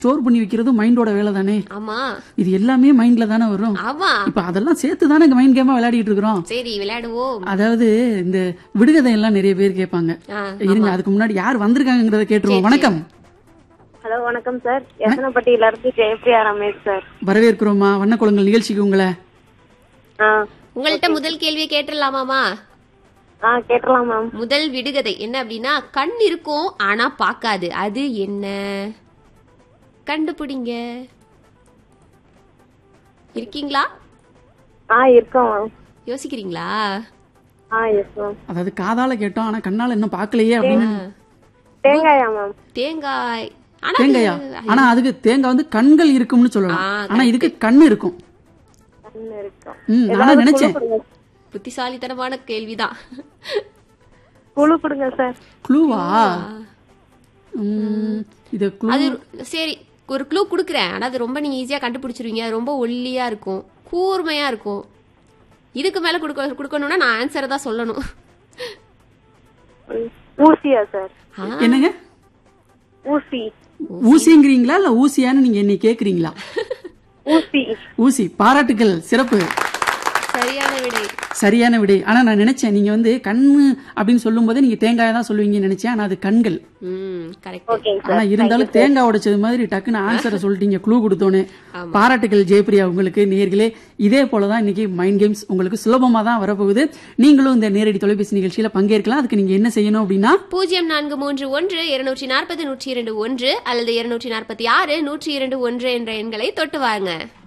store பண்ணி வைக்கிறது மைண்டோட வேலை தானே ஆமா இது எல்லாமே மைண்ட்ல தானே வரும் ஆமா இப்ப அதெல்லாம் சேர்த்து தானே மைண்ட் கேமா விளையாடிட்டு இருக்கிறோம் சரி விளையாடுவோம் அதாவது இந்த விடுகதை எல்லாம் நிறைய பேர் கேட்பாங்க ஆ, இருங்க அதுக்கு முன்னாடி யார் வந்திருக்காங்கன்றத கேட்டுருவோம் வணக்கம் ஹலோ வணக்கம் சார் எசனப்பட்டியில இருந்து ஜெயப்ரியா ரமேஷ் சார் வரவேற்கிறோமா வண்ணக்குளங்கள் நிகழ்ச்சிக்கு உங்களை ஆ உங்கள்ட்ட முதல் கேள்வியை கேட்டுடலாமாமா ஆ கேட்டலாம் மேம் முதல் விடுகதை என்ன அப்படின்னா கண் இருக்கும் ஆனா பார்க்காது அது என்ன கண்டுபிடிங்க இருக்கீங்களா ஆ இருக்கோம் மேம் யோசிக்கிறீங்களா ஆ எஸ் மேம் அதாவது காதால கேட்டோம் ஆனா கண்ணால இன்னும் பார்க்கலையே அப்படின்னு தேங்காயா மேம் தேங்காய் ஆனா தேங்காயா ஆனா அதுக்கு தேங்காய் வந்து கண்கள் இருக்கும்னு சொல்லலாம் ஆ, ஆனா இதுக்கு கண்ணு இருக்கும் கண்ணு இருக்கும் ம் நான் நினைச்சேன் புத்திசாலித்தனமான கேள்விதான் குழு கொடுங்க சார் க்ளூவா ம், இது க்ளூ அது சரி ஒரு க்ளூ குடுக்குறேன் ஆனா அது ரொம்ப நீங்க ஈஸியா கண்டுபிடிச்சிருவீங்க அது ரொம்ப ஒல்லியா இருக்கும் கூர்மையா இருக்கும் இதுக்கு மேல கொடுக்க கொடுக்கணும்னா நான் ஆன்சரை தான் சொல்லணும் ம், ஊசியா சார் ஆ, என்னங்க ஊசி ஊசிங்கிறீங்களா இல்ல ஊசியான்னு நீங்க என்னை கேக்குறீங்களா ஊசி ஊசி பாராட்டுகள் சிறப்பு சரியான விடை சரியான விடை ஆனா நான் நினைச்சேன் நீங்க வந்து கண்ணு அப்படின்னு சொல்லும் போதே நீங்க தேங்காயை தான் சொல்லுவீங்கன்னு நினைச்சேன் ஆனா அது கண்கள் ம் கரெக்ட் ஓகேங்க ஆனா சார் இருந்தாலும் தேங்காய் உடைச்சது மாதிரி டக்குன்னு ஆன்சரை சொல்லிட்டீங்க க்ளூ கொடுத்தோன்னே பாராட்டுகள் ஜெயபிரியா உங்களுக்கு நேர்களே இதே போலதான் இன்னைக்கு மைண்ட் கேம்ஸ் உங்களுக்கு சுலபமா தான் வரப்போகுது நீங்களும் இந்த நேரடி தொலைபேசி நிகழ்ச்சியில பங்கேற்கலாம் அதுக்கு நீங்க என்ன செய்யணும் அப்படின்னா பூஜ்ஜியம் நான்கு மூன்று ஒன்று இருநூற்றி நாற்பது நூற்றி இரண்டு ஒன்று அல்லது இருநூற்றி நாற்பத்தி ஆறு நூற்றி இரண்டு ஒன்று என்ற எண்களை தொட்டு வாங்க